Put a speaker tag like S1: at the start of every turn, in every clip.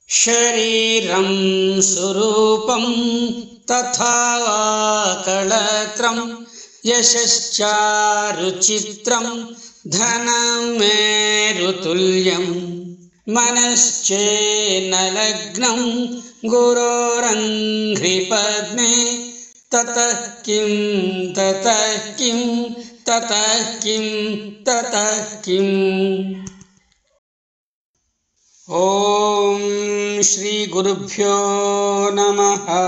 S1: शरीरं सुरूपं तथा वा कळत्रं यशश्चारुचित्रं धनं मेरुतुल्यं मनश्चेन्न लग्नं गुरोरङ्घ्रिपद्मे ततः किं ततः किं ततः किं ततः किम् ఓం శ్రీ గురుభ్యో నమ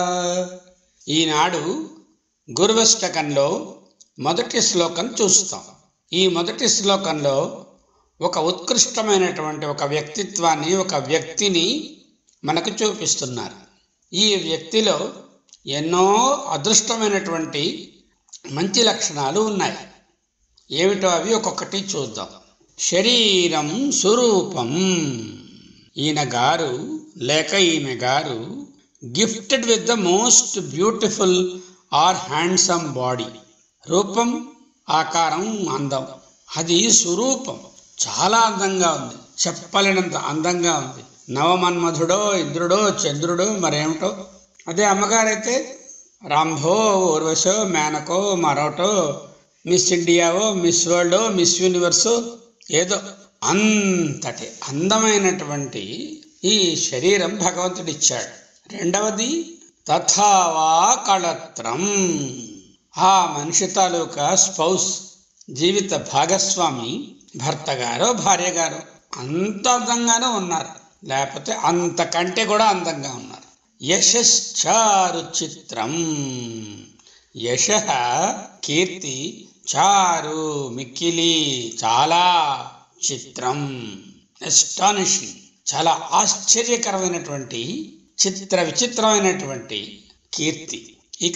S1: ఈనాడు గురువష్టకంలో మొదటి శ్లోకం చూస్తాం ఈ మొదటి శ్లోకంలో ఒక ఉత్కృష్టమైనటువంటి ఒక వ్యక్తిత్వాన్ని ఒక వ్యక్తిని మనకు చూపిస్తున్నారు ఈ వ్యక్తిలో ఎన్నో అదృష్టమైనటువంటి మంచి లక్షణాలు ఉన్నాయి ఏమిటో అవి ఒక్కొక్కటి చూద్దాం శరీరం స్వరూపం ఈయన గారు లేక ఈమె గారు gifted with the most beautiful or handsome body రూపం ఆకారం అందం అది స్వరూపం చాలా అందంగా ఉంది చెప్పలేనంత అందంగా ఉంది నవమన్మధుడో ఇంద్రుడో చంద్రుడో మరేమిటో అదే అమ్మగారైతే రాంభో ఊర్వశో మేనకో మరోటో మిస్ ఇండియావో మిస్ వరల్డో మిస్ యూనివర్సో ఏదో అంతటి అందమైనటువంటి ఈ శరీరం భగవంతుడిచ్చాడు రెండవది తథావా కళత్రం ఆ మనిషి తాలూకా స్పౌస్ జీవిత భాగస్వామి భర్త గారో భార్య గారో అంత అందంగానే ఉన్నారు లేకపోతే అంతకంటే కూడా అందంగా ఉన్నారు యశశ్చారు చిత్రం యశ కీర్తి చారు మిక్కిలి చాలా చిత్రం అస్టానిషింగ్ చాలా ఆశ్చర్యకరమైనటువంటి చిత్ర విచిత్రమైనటువంటి కీర్తి ఇక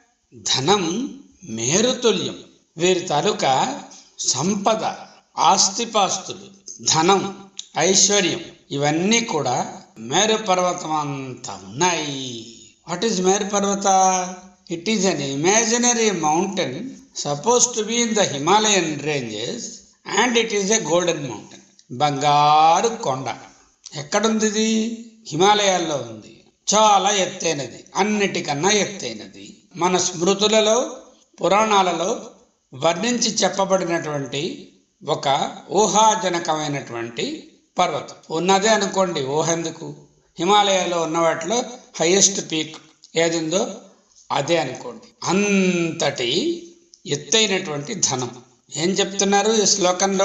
S1: ధనం మేరుతుల్యం వీరి తాలూకా సంపద ఆస్తిపాస్తులు ధనం ఐశ్వర్యం ఇవన్నీ కూడా మేరు పర్వతం అంతా ఉన్నాయి what is Meru Parvata it is an imaginary mountain suppose to be in the Himalayan ranges and it is a golden mountain బంగారు కొండ ఎక్కడుంది ఇది హిమాలయాల్లో ఉంది చాలా ఎత్తైనది అన్నిటికన్నా ఎత్తైనది మన స్మృతులలో పురాణాలలో వర్ణించి చెప్పబడినటువంటి ఒక ఊహాజనకమైనటువంటి పర్వతం ఉన్నదే అనుకోండి ఊహ ఎందుకు హిమాలయాల్లో ఉన్న వాటిలో హైయెస్ట్ పీక్ ఏదిందో అదే అనుకోండి అంతటి ఎత్తైనటువంటి ధనం ఏం చెప్తున్నారు ఈ శ్లోకంలో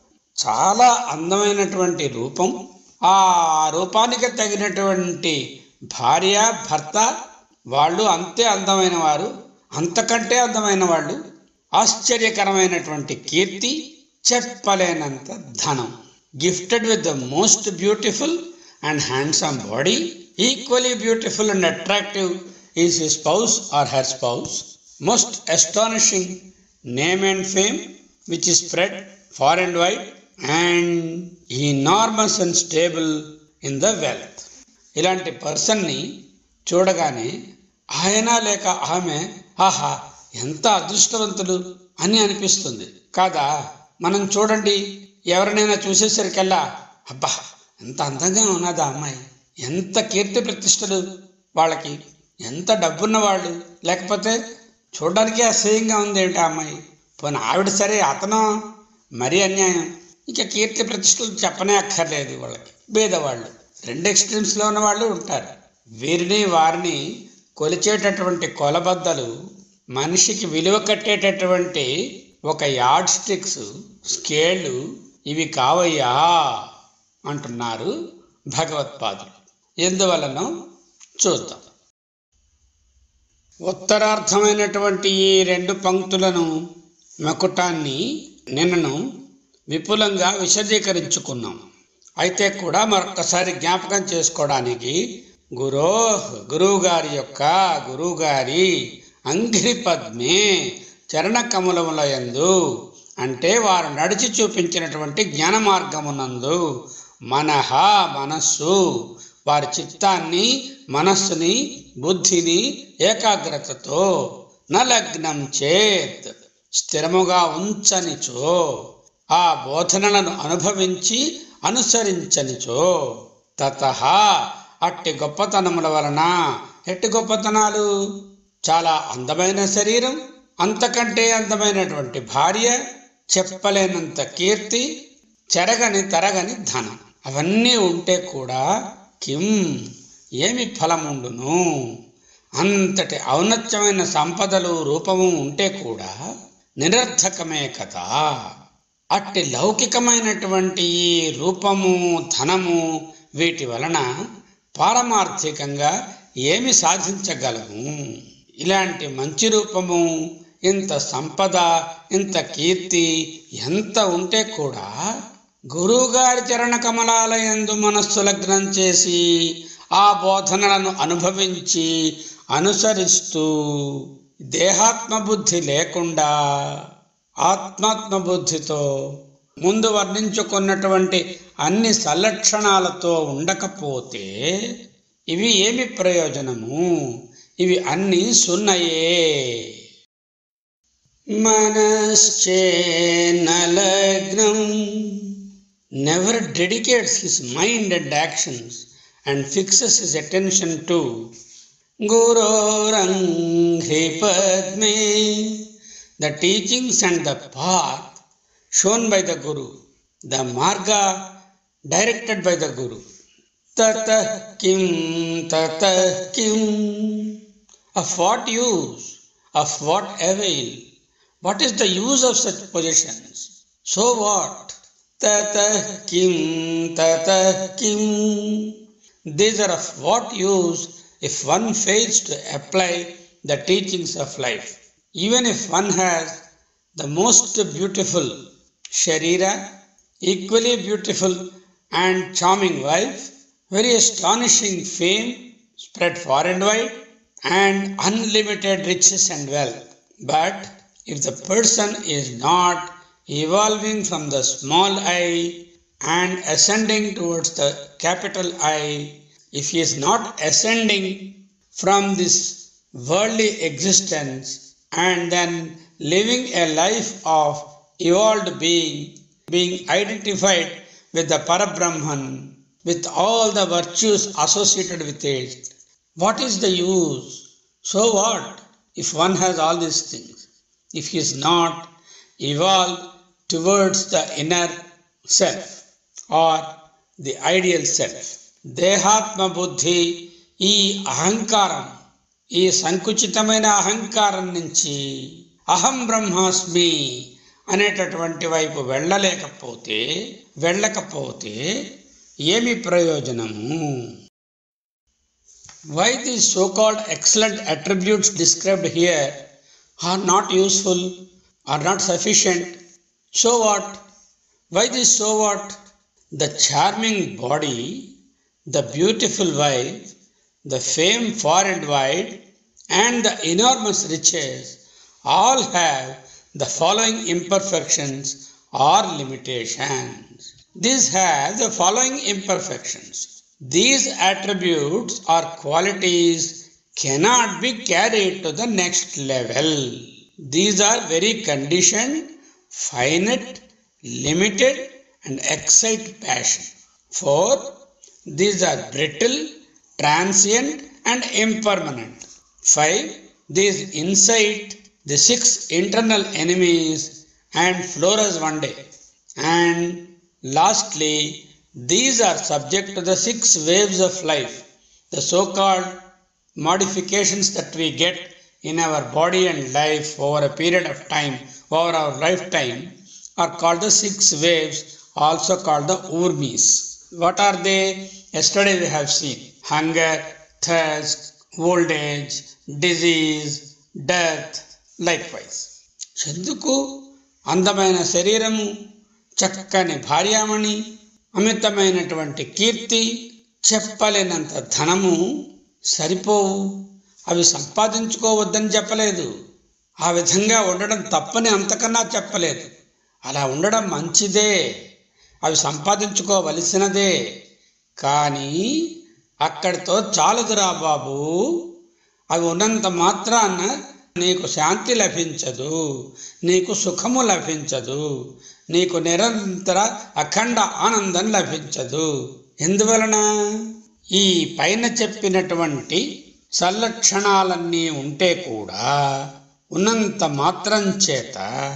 S1: చాలా అందమైనటువంటి రూపం ఆ రూపానికి తగినటువంటి భార్య భర్త వాళ్ళు అంతే అందమైన వారు అంతకంటే అందమైన వాళ్ళు ఆశ్చర్యకరమైనటువంటి కీర్తి చెప్పలేనంత ధనం gifted with the most beautiful and handsome body equally beautiful and attractive is his spouse or her spouse most astonishing name and fame which is spread far and wide and enormous and stable in the wealth ఇలాంటి పర్సన్ని చూడగానే ఆయన లేక ఆమె ఆహా ఎంత అదృష్టవంతులు అని అనిపిస్తుంది కాదా మనం చూడండి ఎవరినైనా చూసేసరికల్లా అబ్బా ఎంత అందంగా ఉన్నదా అమ్మాయి ఎంత కీర్తి ప్రతిష్టలు వాళ్ళకి ఎంత డబ్బున్న వాళ్ళు లేకపోతే చూడడానికి అసహ్యంగా ఉంది ఏంటి ఆ అమ్మాయి పోనీ ఆవిడ సరే అతను మరీ అన్యాయం ఇక కీర్తి ప్రతిష్టలు చెప్పనే అక్కర్లేదు వాళ్ళకి భేదవాళ్ళు రెండు ఎక్స్ట్రీమ్స్లో ఉన్న వాళ్ళు ఉంటారు వీరిని వారిని కొలిచేటటువంటి కొలబద్దలు మనిషికి విలువ కట్టేటటువంటి ఒక యార్డ్ స్టిక్స్ స్కేళ్ళు ఇవి కావయ్యా అంటున్నారు భగవత్పాదులు ఎందువలన చూద్దాం ఉత్తరార్థమైనటువంటి ఈ రెండు పంక్తులను మకుటాన్ని నిన్నను విపులంగా విశదీకరించుకున్నాం అయితే కూడా మరొక్కసారి జ్ఞాపకం చేసుకోవడానికి గురో గురువు గారి యొక్క గురువు గారి అంఘ్రి పద్మే చరణ కమలముల యందు అంటే వారు నడిచి చూపించినటువంటి జ్ఞాన మార్గమునందు మనహ మనస్సు వారి చిత్తాన్ని మనస్సుని బుద్ధిని ఏకాగ్రతతో నలగ్నం చేత్ స్థిరముగా ఉంచనిచో ఆ బోధనలను అనుభవించి అనుసరించనిచో తత అట్టి గొప్పతనముల వలన ఎట్టి గొప్పతనాలు చాలా అందమైన శరీరం అంతకంటే అందమైనటువంటి భార్య చెప్పలేనంత కీర్తి చెరగని తరగని ధనం అవన్నీ ఉంటే కూడా కిం ఏమి ఫలముండును అంతటి ఔన్నత్యమైన సంపదలు రూపము ఉంటే కూడా నిరర్థకమే కదా అట్టి లౌకికమైనటువంటి ఈ రూపము ధనము వీటి వలన పారమార్థికంగా ఏమి సాధించగలము ఇలాంటి మంచి రూపము ఇంత సంపద ఇంత కీర్తి ఎంత ఉంటే కూడా గురువుగారి చరణ కమలాలయందు మనస్సు లగ్నం చేసి ఆ బోధనలను అనుభవించి అనుసరిస్తూ దేహాత్మ బుద్ధి లేకుండా ఆత్మాత్మ బుద్ధితో ముందు వర్ణించుకున్నటువంటి అన్ని సల్లక్షణాలతో ఉండకపోతే ఇవి ఏమి ప్రయోజనము ఇవి అన్నీ సున్నయే మనశ్చేనలగ్నం never dedicates his mind and actions and fixes his attention to గురోరంఘ్రి పద్మే the teachings and the path shown by the Guru, the marga directed by the Guru. Tata kim, tata kim. Of what use? Of what avail? What is the use of such positions? So what? Tata kim, tata kim. These are of what use if one fails to apply the teachings of life. Even if one has the most beautiful Sharira, equally beautiful and charming wife, very astonishing fame spread far and wide, and unlimited riches and wealth. But if the person is not evolving from the small I and ascending towards the capital I, if he is not ascending from this worldly existence and then living a life of evolved being, being identified with the Parabrahman, with all the virtues associated with it. What is the use? So what if one has all these things? If he is not evolved towards the inner self or the ideal self. దేహాత్మ బుద్ధి ఈ అహంకారం ఈ సంకుచితమైన అహంకారం నుంచి అహం బ్రహ్మాస్మి అనేటటువంటి వైపు వెళ్ళలేకపోతే వెళ్ళకపోతే ఏమి ప్రయోజనము why the so called excellent attributes described here are not useful or not sufficient so what why this so what the charming body the beautiful wife the fame far and wide and the enormous riches all have the following imperfections or limitations. These have the following imperfections. These attributes or qualities cannot be carried to the next level. These are very conditioned, finite, limited, and excite passion. For these are brittle, transient, and impermanent. 5. These incite the six internal enemies and flourish one day. And lastly, these are subject to the six waves of life, the so called modifications that we get in our body and life over a period of time, over our lifetime, are called the six waves, also called the urmis. What are they? Yesterday we have seen hunger, thirst, old age, disease, death, likewise. ఎందుకు అందమైన శరీరము చక్కని భార్యామణి అమితమైనటువంటి కీర్తి చెప్పలేనంత ధనము సరిపోవు అవి సంపాదించుకోవద్దని చెప్పలేదు ఆ విధంగా ఉండడం తప్పని అంతకన్నా చెప్పలేదు అలా ఉండడం మంచిదే అవి సంపాదించుకోవలసినదే కానీ అక్కడితో చాలదురా బాబు అవి ఉన్నంత మాత్రాన నీకు శాంతి లభించదు నీకు సుఖము లభించదు నీకు నిరంతర అఖండ ఆనందం లభించదు ఎందువలన ఈ పైన చెప్పినటువంటి సల్లక్షణాలన్నీ ఉంటే కూడా ఉన్నంత మాత్రం చేత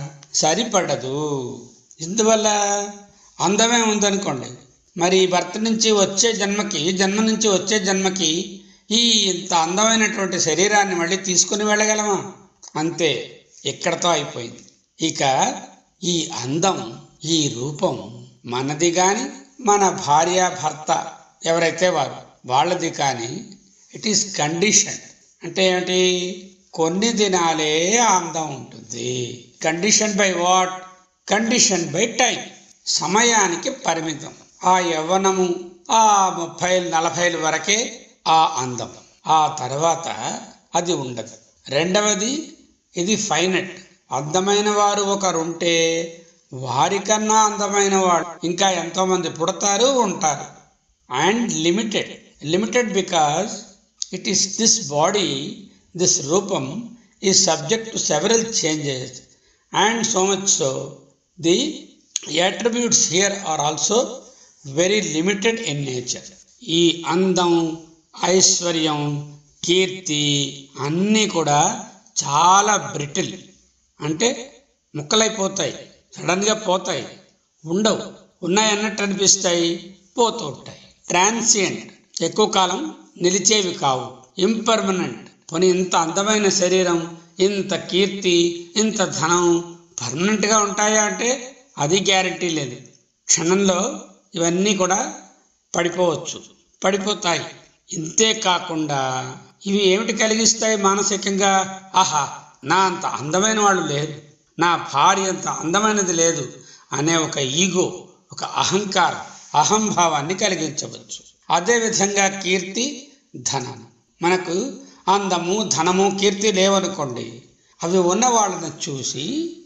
S1: సరిపడదు ఎందువల్ల అందమే ఉందనుకోండి మరి భర్త నుంచి వచ్చే జన్మకి జన్మ నుంచి వచ్చే జన్మకి ఈ ఇంత అందమైనటువంటి శరీరాన్ని మళ్ళీ తీసుకుని వెళ్ళగలమా అంతే ఇక్కడతో అయిపోయింది ఇక ఈ అందం ఈ రూపం మనది కానీ మన భార్య భర్త ఎవరైతే వారు వాళ్ళది కానీ ఇట్ ఈస్ కండిషన్ అంటే ఏమిటి కొన్ని దినాలే ఆ అందం ఉంటుంది condition by what condition by time సమయానికి పరిమితం ఆ యవ్వనము ఆ ముప్పై నలభైల వరకే ఆ అందం ఆ తర్వాత అది ఉండదు రెండవది ఇది ఫైనట్ అందమైన వారు ఒకరుంటే వారికన్నా అందమైన వాడు ఇంకా ఎంతోమంది పుడతారు ఉంటారు and limited limited because it is this body this రూపం is subject to several changes and so much so the attributes here are also very limited in nature ఈ అందం ఐశ్వర్యం కీర్తి అన్నీ కూడా చాలా బ్రిటిల్ అంటే ముక్కలైపోతాయి సడన్గా పోతాయి ఉండవు ఉన్నాయన్నట్టు అనిపిస్తాయి పోతూ ఉంటాయి ట్రాన్సియంట్ ఎక్కువ కాలం నిలిచేవి కావు ఇంపర్మనెంట్ పోనీ ఇంత అందమైన శరీరం ఇంత కీర్తి ఇంత ధనం పర్మనెంట్గా ఉంటాయా అంటే అది గ్యారంటీ లేదు క్షణంలో ఇవన్నీ కూడా పడిపోవచ్చు పడిపోతాయి ఇంతే కాకుండా ఇవి ఏమిటి కలిగిస్తాయి మానసికంగా ఆహా నా అంత అందమైన వాళ్ళు లేరు నా భార్య అంత అందమైనది లేదు అనే ఒక ఈగో ఒక అహంకారం అహంభావాన్ని కలిగించవచ్చు అదేవిధంగా కీర్తి ధనం మనకు అందము ధనము కీర్తి లేవనుకోండి అవి ఉన్న వాళ్ళని చూసి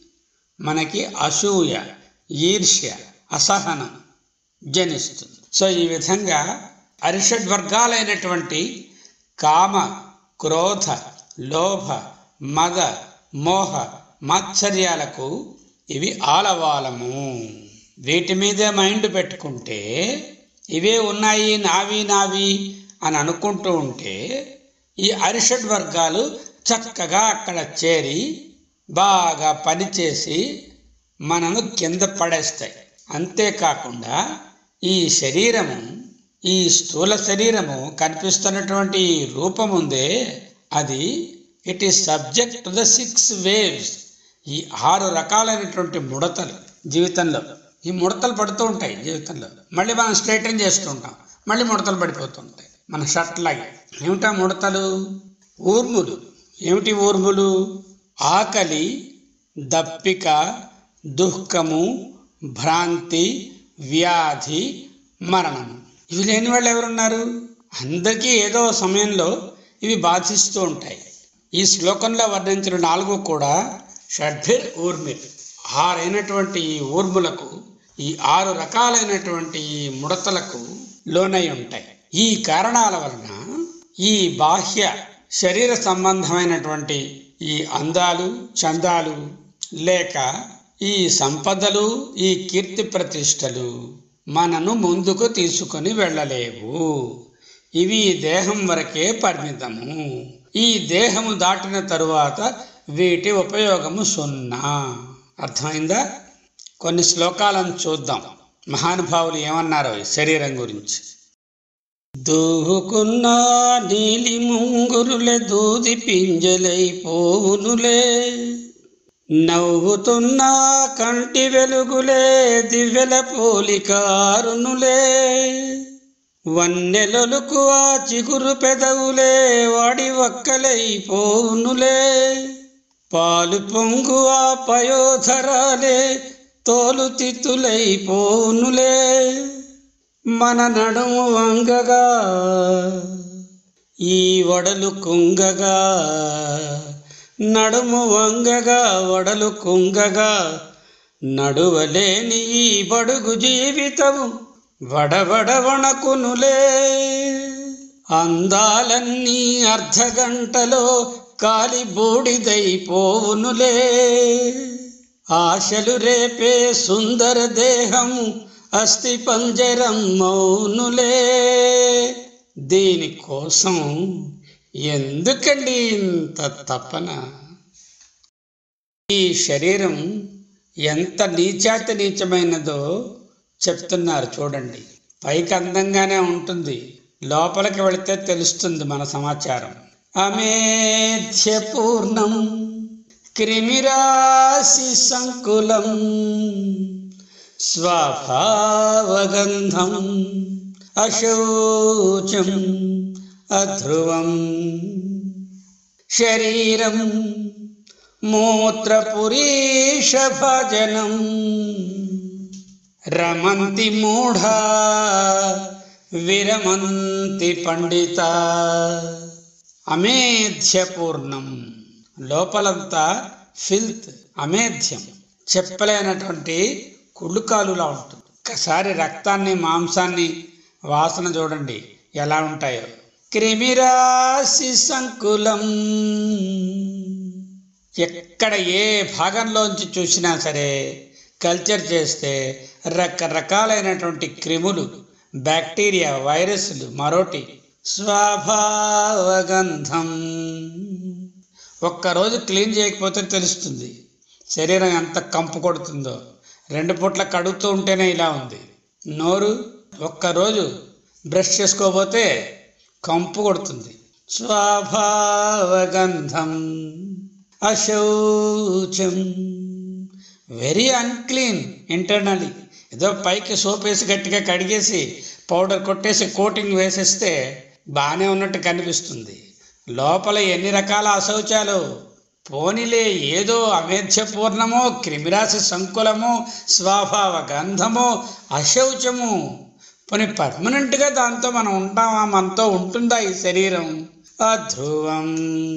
S1: మనకి అసూయ ఈర్ష్య అసహనం జనిస్తుంది సో ఈ విధంగా అరిషడ్ వర్గాలైనటువంటి కామ క్రోధ లోభ మద మోహ మాత్సర్యాలకు ఇవి ఆలవాలము వీటి మీదే మైండ్ పెట్టుకుంటే ఇవే ఉన్నాయి నావి నావి అని అనుకుంటూ ఉంటే ఈ అరిషడ్ వర్గాలు చక్కగా అక్కడ చేరి బాగా పనిచేసి మనను కింద పడేస్తాయి అంతేకాకుండా ఈ శరీరము ఈ స్థూల శరీరము కనిపిస్తున్నటువంటి ఈ రూపం ఉందే అది it is subject to the six waves ఈ ఆరు రకాలైనటువంటి ముడతలు జీవితంలో ఈ ముడతలు పడుతూ ఉంటాయి జీవితంలో మళ్ళీ మనం స్ట్రైటన్ చేస్తూ ఉంటాం మళ్ళీ ముడతలు పడిపోతూ ఉంటాయి మన షర్ట్ లాగే ఏమిటా ముడతలు ఊర్ములు ఏమిటి ఊర్ములు ఆకలి దప్పిక దుఃఖము భ్రాంతి వ్యాధి మరణము ఇవి లేని వాళ్ళు ఎవరున్నారు అందరికీ ఏదో సమయంలో ఇవి బాధిస్తూ ఉంటాయి ఈ శ్లోకంలో వర్ణించిన నాలుగు కూడా షడ్భిర్ ఊర్మిర్ ఆరైనటువంటి ఈ ఊర్ములకు ఈ ఆరు రకాలైనటువంటి ఈ ముడతలకు లోనై ఉంటాయి ఈ కారణాల వలన ఈ బాహ్య శరీర సంబంధమైనటువంటి ఈ అందాలు చందాలు లేక ఈ సంపదలు ఈ కీర్తి ప్రతిష్టలు మనను ముందుకు తీసుకొని వెళ్ళలేవు ఇవి ఈ దేహం వరకే పరిమితము ఈ దేహము దాటిన తరువాత వీటి ఉపయోగము సున్నా అర్థమైందా కొన్ని శ్లోకాలను చూద్దాం మహానుభావులు ఏమన్నారో ఈ శరీరం గురించి దూకున్న నీలి ముంగురులే దూది పింజలైపోవునులే నవ్వుతున్న కంటి వెలుగులే దివ్యల పోలికారునులే వన్నెలొలుకు ఆ చిగురు పెదవులే వాడి వక్కలైపోవునులే పాలు పొంగు ఆ పయోధరాలే తోలు తిత్తులైపోవునులే మన నడుము వంగగా ఈ వడలు కుంగగా నడుము వంగగా వడలు కుంగగా నడువలేని ఈ బడుగు జీవితము వడవడ వణకునులే అందాలన్నీ అర్ధగంటలో కాలి బూడిదైపోవునులే ఆశలు రేపే సుందర దేహము అస్థి పంజరం మౌనులే దీనికోసం ఎందుకండి ఇంత తపన ఈ శరీరం ఎంత నీచాతి నీచమైనదో చెప్తున్నారు చూడండి పైకి అందంగానే ఉంటుంది లోపలికి వెళితే తెలుస్తుంది మన సమాచారం అమేధ్య పూర్ణం క్రిమిరాశి సంకులం స్వభావగంధం అశౌచం అధ్రువం శరీరం మూత్రపురీషభజనం రమంతి మూఢా విరమంతి పండిత అమేధ్యపూర్ణం లోపలంతా ఫిల్త్ అమేధ్యం చెప్పలేనటువంటి కుళ్ళుకాలులా ఉంటుంది ఒకసారి రక్తాన్ని మాంసాన్ని వాసన చూడండి ఎలా ఉంటాయో క్రిమిరాశి సంకులం ఎక్కడ ఏ భాగంలోంచి చూసినా సరే కల్చర్ చేస్తే రకరకాలైనటువంటి క్రిములు బ్యాక్టీరియా వైరస్లు మరోటి స్వభావగంధం ఒక్కరోజు క్లీన్ చేయకపోతే తెలుస్తుంది శరీరం ఎంత కంపు కొడుతుందో రెండు పూట్ల కడుగుతూ ఉంటేనే ఇలా ఉంది నోరు ఒక్కరోజు బ్రష్ చేసుకోకపోతే కంపు కొడుతుంది స్వభావగంధం అశౌచం వెరీ అన్క్లీన్ ఇంటర్నలీ ఏదో పైకి సోప్ వేసి గట్టిగా కడిగేసి పౌడర్ కొట్టేసి కోటింగ్ వేసేస్తే బాగానే ఉన్నట్టు కనిపిస్తుంది లోపల ఎన్ని రకాల అశౌచాలు పోనిలే ఏదో అమేధ్యపూర్ణమో క్రిమిరాశి సంకులమో స్వభావ గంధమో అశౌచము పోనీ పర్మనెంట్గా దాంతో మనం ఉంటామా మనతో ఉంటుందా ఈ శరీరం అధ్రువం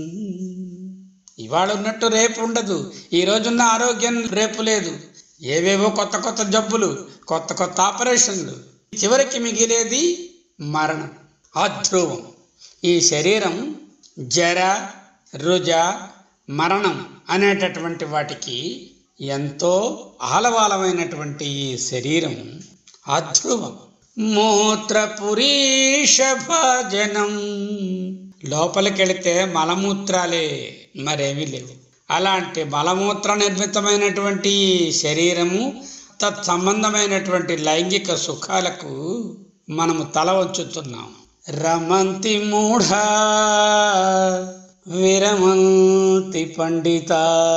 S1: ఇవాళ ఉన్నట్టు రేపు ఉండదు ఈ రోజున్న ఆరోగ్యం రేపు లేదు ఏవేవో కొత్త కొత్త జబ్బులు కొత్త కొత్త ఆపరేషన్లు చివరికి మిగిలేది మరణం అధ్రువం ఈ శరీరం జర రుజ మరణం అనేటటువంటి వాటికి ఎంతో ఆలవాలమైనటువంటి ఈ శరీరం అధ్రువం మూత్రపురీషభజనం లోపలికెళితే మలమూత్రాలే మరేమీ లేవు అలాంటి మలమూత్ర నిర్మితమైనటువంటి ఈ శరీరము తత్సంబంధమైనటువంటి లైంగిక సుఖాలకు మనము తల వంచుతున్నాం రమంతి మూఢ విరమంతి పండిత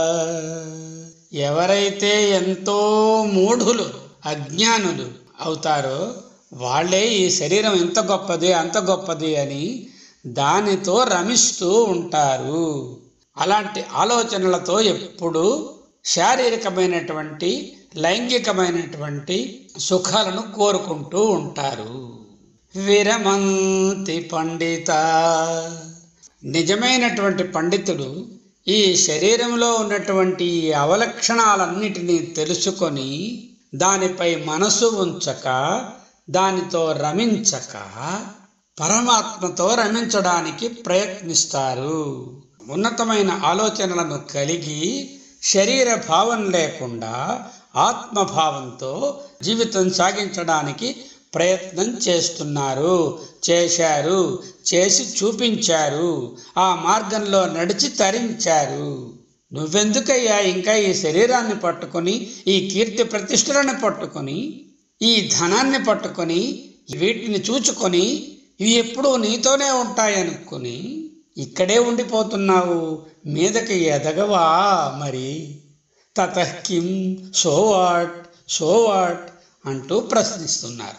S1: ఎవరైతే ఎంతో మూఢులు అజ్ఞానులు అవుతారో వాళ్ళే ఈ శరీరం ఎంత గొప్పది అంత గొప్పది అని దానితో రమిస్తూ ఉంటారు అలాంటి ఆలోచనలతో ఎప్పుడు శారీరకమైనటువంటి లైంగికమైనటువంటి సుఖాలను కోరుకుంటూ ఉంటారు విరమంతి పండిత నిజమైనటువంటి పండితుడు ఈ శరీరంలో ఉన్నటువంటి ఈ అవలక్షణాలన్నిటినీ తెలుసుకొని దానిపై మనసు ఉంచక దానితో రమించక పరమాత్మతో రమించడానికి ప్రయత్నిస్తారు ఉన్నతమైన ఆలోచనలను కలిగి శరీర భావం లేకుండా ఆత్మభావంతో జీవితం సాగించడానికి ప్రయత్నం చేస్తున్నారు చేశారు చేసి చూపించారు ఆ మార్గంలో నడిచి తరించారు నువ్వెందుకయ్యా ఇంకా ఈ శరీరాన్ని పట్టుకొని ఈ కీర్తి ప్రతిష్టలను పట్టుకొని ఈ ధనాన్ని పట్టుకొని వీటిని చూచుకొని ఇవి ఎప్పుడూ నీతోనే ఉంటాయనుకుని ఇక్కడే ఉండిపోతున్నావు మీదకి ఎదగవా మరి తతకిం సోవాట్ సోవాట్ అంటూ ప్రశ్నిస్తున్నారు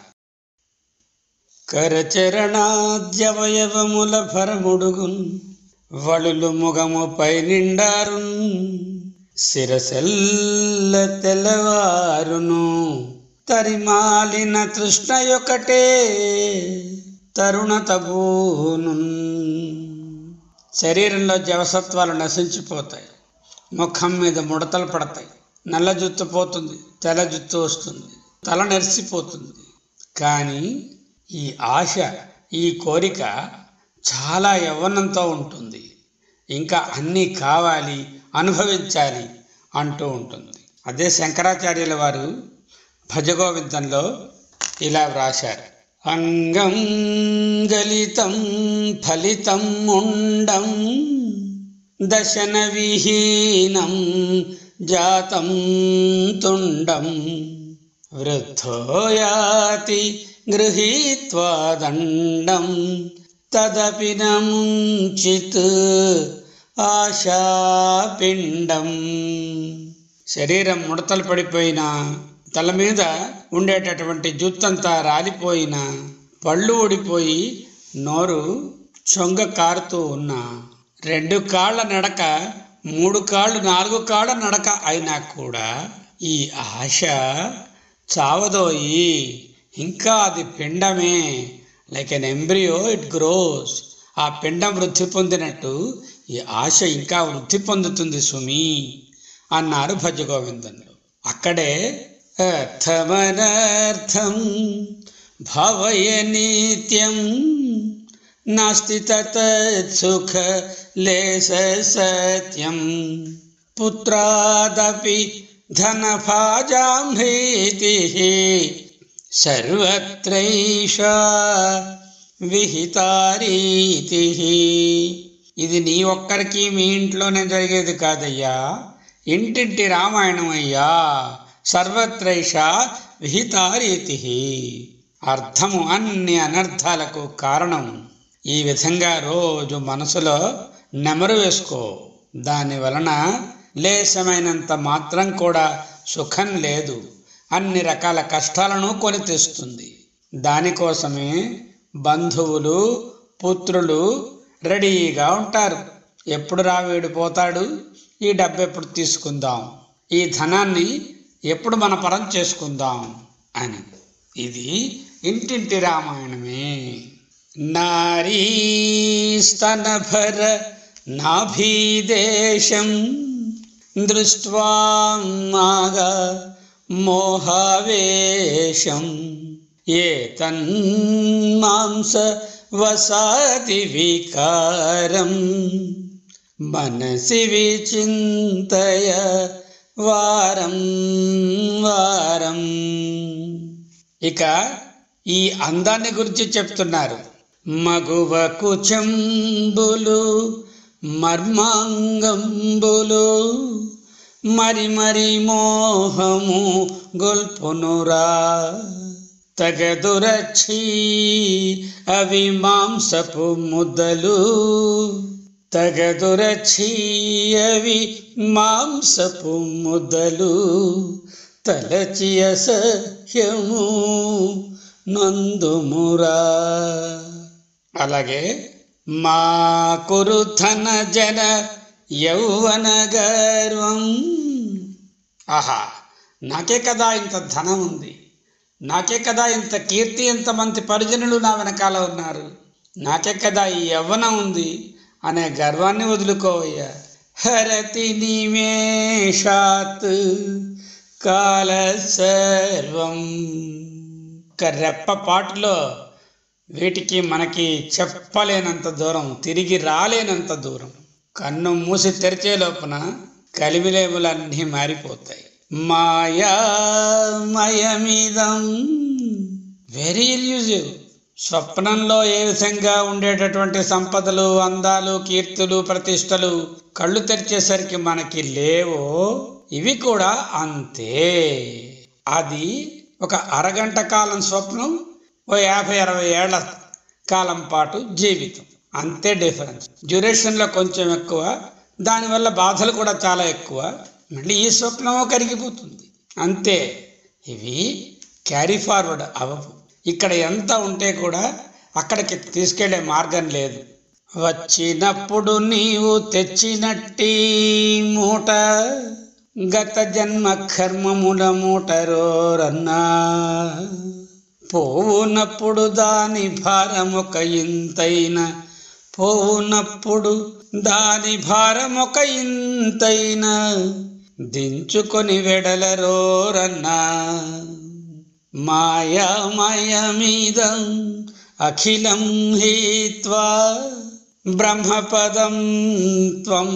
S1: కరచరణాద్యవయవముల భరముడుగున్ వళులు ముగముపై నిండారున్ శిరసెల్ల తెల్లవారును తరిమాలిన తృష్ణయొకటే తరుణ తబూను శరీరంలో జవసత్వాలు నశించిపోతాయి ముఖం మీద ముడతలు పడతాయి నల్ల జుత్తు పోతుంది తెల్ల జుత్తు వస్తుంది తల నెరిసిపోతుంది కానీ ఈ ఆశ ఈ కోరిక చాలా యవ్వనంతో ఉంటుంది ఇంకా అన్నీ కావాలి అనుభవించాలి అంటూ ఉంటుంది అదే శంకరాచార్యుల వారు భజగోవిందంలో ఇలా వ్రాశారు అంగం గలితం ఫలితం ముండం దశన విహీనం జాతం తుండం వృద్ధో యాతి గృహీత్వా దండం తదపి నముంచిత్ ఆశాపిండం శరీరం ముడతలు పడిపోయిన తల మీద ఉండేటటువంటి జుత్తంతా రాలిపోయిన పళ్ళు ఊడిపోయి నోరు చొంగ కారుతూ ఉన్న రెండు కాళ్ళ నడక మూడు కాళ్ళు నాలుగు కాళ్ళ నడక అయినా కూడా ఈ ఆశ చావదోయి ఇంకా అది పిండమే like an embryo it grows ఆ పిండం వృద్ధి పొందినట్టు ఈ ఆశ ఇంకా వృద్ధి పొందుతుంది సుమి అన్నారు భజగోవిందంలో అక్కడే అర్థమనర్థం భవయ నిత్యం నాస్తి తత్సుఖ లేస సత్యం పుత్రాదపి ధనభాజాంభీతి సర్వత్రైషా విహితారీతి ఇది నీ ఒక్కరికి మీ ఇంట్లోనే జరిగేది కాదయ్యా ఇంటింటి రామాయణం అయ్యా సర్వత్రైష విహితారీతి అర్థము అన్ని అనర్థాలకు కారణం ఈ విధంగా రోజు మనసులో నెమరు వేసుకో దాని వలన లేశమైనంత మాత్రం కూడా సుఖం లేదు అన్ని రకాల కష్టాలను కొని తెస్తుంది దానికోసమే బంధువులు పుత్రులు రెడీగా ఉంటారు ఎప్పుడు రావేడు పోతాడు ఈ డబ్బు ఎప్పుడు తీసుకుందాం ఈ ధనాన్ని ఎప్పుడు మన పరం చేసుకుందాం అని ఇది ఇంటింటి రామాయణమే నారీ స్తనభర నాభీదేశం దృష్ట్వా మాగా మోహావేశం ఏ తన్మాంస వసాతి వికారం మనసి విచింతయ వారం వారం ఇక ఈ అందాన్ని గురించి చెప్తున్నారు మగువ కుచంబులు మర్మాంగంబులు మరి మరి మోహము గొల్పునురా తగదురక్షి అవి మాంసపు ముద్దలు తగదురక్షి అవి మాంసపు ముద్దలు తలచి అసహ్యము నందుమురా అలాగే మా కురుధన జన యౌవన గర్వం ఆహా నాకే కదా ఇంత ధనం ఉంది నాకే కదా ఇంత కీర్తి ఇంతమంది పరిజనులు నా వెనకాల ఉన్నారు నాకే కదా ఈ యవ్వనం ఉంది అనే గర్వాన్ని వదులుకోవయ్యా హరతి నిమేషాత్ కాల సర్వం ఒక రెప్ప పాటులో వీటికి మనకి చెప్పలేనంత దూరం తిరిగి రాలేనంత దూరం కన్ను మూసి తెరిచే లోపున కలిమిలేములన్నీ మారిపోతాయి మాయామయమిదం వెరీ ఇల్యూజివ్ స్వప్నంలో ఏ విధంగా ఉండేటటువంటి సంపదలు అందాలు కీర్తులు ప్రతిష్టలు కళ్ళు తెరిచేసరికి మనకి లేవో ఇవి కూడా అంతే అది ఒక అరగంట కాలం స్వప్నం ఓ యాభై అరవై ఏళ్ల కాలం పాటు జీవితం అంతే డిఫరెన్స్ డ్యూరేషన్లో కొంచెం ఎక్కువ దానివల్ల బాధలు కూడా చాలా ఎక్కువ మళ్ళీ ఈ స్వప్నమో కరిగిపోతుంది అంతే ఇవి క్యారీ ఫార్వర్డ్ అవ్వవు ఇక్కడ ఎంత ఉంటే కూడా అక్కడికి తీసుకెళ్లే మార్గం లేదు వచ్చినప్పుడు నీవు తెచ్చినట్టి మూట గత జన్మ కర్మముల మూటరోరన్నా పోవునప్పుడు దాని భారమొక ఇంతైన పోవునప్పుడు దాని భారమొక ఇంతైన దించుకొని వెడలరోరన్నా మాయామయమిదం అఖిలం హీత్వా బ్రహ్మపదం త్వం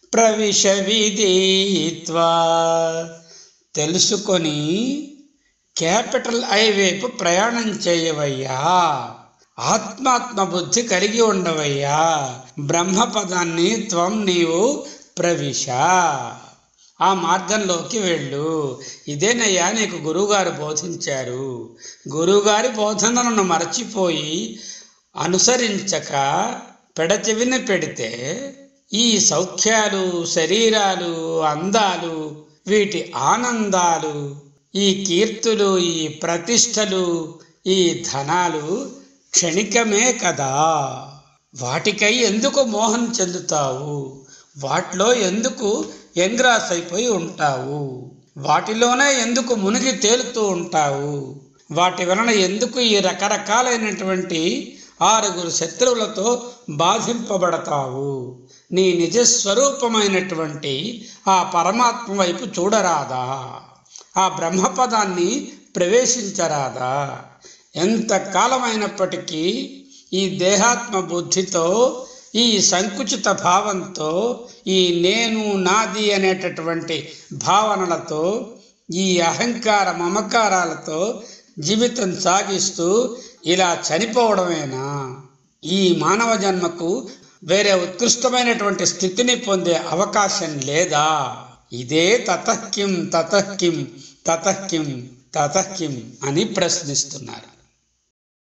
S1: ప్రవిశ విదిత్వా తెలుసుకొని క్యాపిటల్ ఐ వైపు ప్రయాణం చేయవయ్యా ఆత్మాత్మ బుద్ధి కలిగి ఉండవయ్యా బ్రహ్మపదాన్ని త్వం నీవు ప్రవిశ ఆ మార్గంలోకి వెళ్ళు ఇదేనయ్యా నీకు గురువుగారు బోధించారు గురువుగారి బోధనలను మరచిపోయి అనుసరించక పెడచెవిన పెడితే ఈ సౌఖ్యాలు శరీరాలు అందాలు వీటి ఆనందాలు ఈ కీర్తులు ఈ ప్రతిష్టలు ఈ ధనాలు క్షణికమే కదా వాటికై ఎందుకు మోహం చెందుతావు వాటిలో ఎందుకు ఎంగ్రాస్ అయిపోయి ఉంటావు వాటిలోనే ఎందుకు మునిగి తేలుతూ ఉంటావు వాటి వలన ఎందుకు ఈ రకరకాలైనటువంటి ఆరుగురు శత్రువులతో బాధింపబడతావు నీ నిజస్వరూపమైనటువంటి ఆ పరమాత్మ వైపు చూడరాదా ఆ బ్రహ్మపదాన్ని ప్రవేశించరాదా ఎంత కాలమైనప్పటికీ ఈ దేహాత్మ బుద్ధితో ఈ సంకుచిత భావంతో ఈ నేను నాది అనేటటువంటి భావనలతో ఈ అహంకార మమకారాలతో జీవితం సాగిస్తూ ఇలా చనిపోవడమేనా ఈ మానవ జన్మకు వేరే ఉత్కృష్టమైనటువంటి స్థితిని పొందే అవకాశం లేదా ఇదే తతఃకిం తతఃకిం తతఃకిం తతఃకిం అని ప్రశ్నిస్తున్నారు